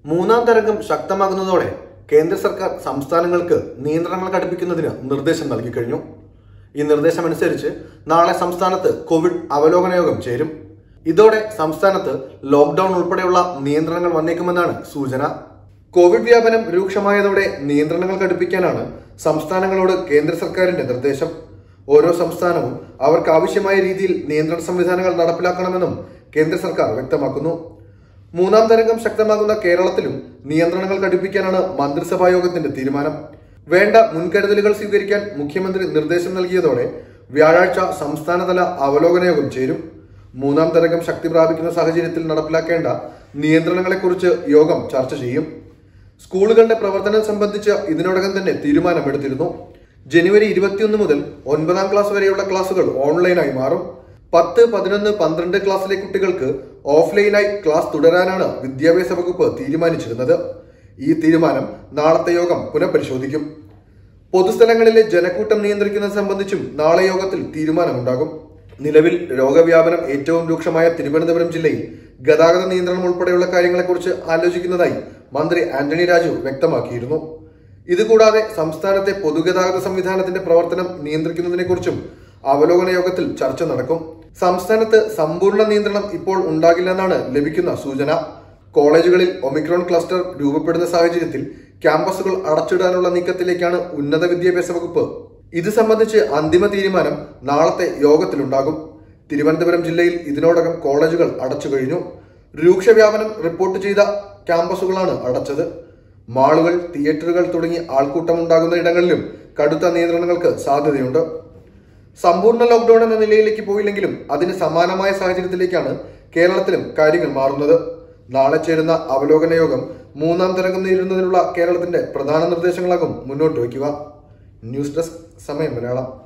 മൂന്നാം തരംഗം ശക്തമാകുന്നതോടെ കേന്ദ്ര സർക്കാർ സംസ്ഥാനങ്ങൾക്ക് നിയന്ത്രണങ്ങൾ കടുപ്പിക്കുന്നതിന് നിർദ്ദേശം നൽകി കഴിഞ്ഞു ഈ നിർദ്ദേശമനുസരിച്ച് നാളെ സംസ്ഥാനത്ത് കോവിഡ് അവലോകന യോഗം ചേരും ഇതോടെ സംസ്ഥാനത്ത് ലോക്ഡൌൺ ഉൾപ്പെടെയുള്ള നിയന്ത്രണങ്ങൾ വന്നേക്കുമെന്നാണ് സൂചന കോവിഡ് വ്യാപനം രൂക്ഷമായതോടെ നിയന്ത്രണങ്ങൾ കടുപ്പിക്കാനാണ് സംസ്ഥാനങ്ങളോട് കേന്ദ്ര സർക്കാരിന്റെ നിർദ്ദേശം ഓരോ സംസ്ഥാനവും അവർക്ക് ആവശ്യമായ രീതിയിൽ നിയന്ത്രണ സംവിധാനങ്ങൾ നടപ്പിലാക്കണമെന്നും കേന്ദ്ര സർക്കാർ വ്യക്തമാക്കുന്നു മൂന്നാം തരംഗം ശക്തമാകുന്ന കേരളത്തിലും നിയന്ത്രണങ്ങൾ കടുപ്പിക്കാനാണ് മന്ത്രിസഭാ യോഗത്തിന്റെ തീരുമാനം വേണ്ട മുൻകരുതലുകൾ സ്വീകരിക്കാൻ മുഖ്യമന്ത്രി നിർദ്ദേശം നൽകിയതോടെ വ്യാഴാഴ്ച സംസ്ഥാനതല അവലോകന യോഗം ചേരും മൂന്നാം തരംഗം ശക്തി പ്രാപിക്കുന്ന സാഹചര്യത്തിൽ നടപ്പിലാക്കേണ്ട നിയന്ത്രണങ്ങളെക്കുറിച്ച് യോഗം ചർച്ച ചെയ്യും സ്കൂളുകളുടെ പ്രവർത്തനം സംബന്ധിച്ച് ഇതിനോടകം തന്നെ തീരുമാനമെടുത്തിരുന്നു ജനുവരി ഇരുപത്തിയൊന്ന് മുതൽ ഒൻപതാം ക്ലാസ് വരെയുള്ള ക്ലാസുകൾ ഓൺലൈനായി മാറും പത്ത് പതിനൊന്ന് പന്ത്രണ്ട് ക്ലാസ്സിലെ കുട്ടികൾക്ക് ഓഫ്ലൈനായി ക്ലാസ് തുടരാനാണ് വിദ്യാഭ്യാസ വകുപ്പ് തീരുമാനിച്ചിരുന്നത് ഈ തീരുമാനം നാളത്തെ യോഗം പുനഃപരിശോധിക്കും പൊതുസ്ഥലങ്ങളിലെ ജനക്കൂട്ടം നിയന്ത്രിക്കുന്നത് സംബന്ധിച്ചും നാളെ യോഗത്തിൽ തീരുമാനമുണ്ടാകും നിലവിൽ രോഗവ്യാപനം ഏറ്റവും രൂക്ഷമായ തിരുവനന്തപുരം ജില്ലയിൽ ഗതാഗത നിയന്ത്രണം ഉൾപ്പെടെയുള്ള കാര്യങ്ങളെക്കുറിച്ച് ആലോചിക്കുന്നതായി മന്ത്രി ആന്റണി രാജു വ്യക്തമാക്കിയിരുന്നു ഇതുകൂടാതെ സംസ്ഥാനത്തെ പൊതുഗതാഗത സംവിധാനത്തിന്റെ പ്രവർത്തനം നിയന്ത്രിക്കുന്നതിനെക്കുറിച്ചും അവലോകന യോഗത്തിൽ ചർച്ച നടക്കും സംസ്ഥാനത്ത് സമ്പൂർണ്ണ നിയന്ത്രണം ഇപ്പോൾ ഉണ്ടാകില്ലെന്നാണ് ലഭിക്കുന്ന സൂചന കോളേജുകളിൽ ഒമിക്രോൺ ക്ലസ്റ്റർ രൂപപ്പെടുന്ന സാഹചര്യത്തിൽ ക്യാമ്പസുകൾ അടച്ചിടാനുള്ള നീക്കത്തിലേക്കാണ് ഉന്നത വിദ്യാഭ്യാസ വകുപ്പ് ഇത് സംബന്ധിച്ച് അന്തിമ തീരുമാനം നാളത്തെ യോഗത്തിലുണ്ടാകും തിരുവനന്തപുരം ജില്ലയിൽ ഇതിനോടകം കോളേജുകൾ അടച്ചു കഴിഞ്ഞു രൂക്ഷവ്യാപനം റിപ്പോർട്ട് ചെയ്ത ക്യാമ്പസുകളാണ് അടച്ചത് മാളുകൾ തിയേറ്ററുകൾ തുടങ്ങി ആൾക്കൂട്ടമുണ്ടാകുന്ന ഇടങ്ങളിലും കടുത്ത നിയന്ത്രണങ്ങൾക്ക് സാധ്യതയുണ്ട് സമ്പൂർണ്ണ ലോക്ഡൌൺ എന്ന നിലയിലേക്ക് പോയില്ലെങ്കിലും അതിന് സമാനമായ സാഹചര്യത്തിലേക്കാണ് കേരളത്തിലും കാര്യങ്ങൾ മാറുന്നത് നാളെ ചേരുന്ന അവലോകന യോഗം മൂന്നാം തരംഗം നേരിടുന്നതിനുള്ള കേരളത്തിന്റെ പ്രധാന നിർദ്ദേശങ്ങളാകും മുന്നോട്ട് വയ്ക്കുക ന്യൂസ് ഡെസ്ക് സമയം മലയാളം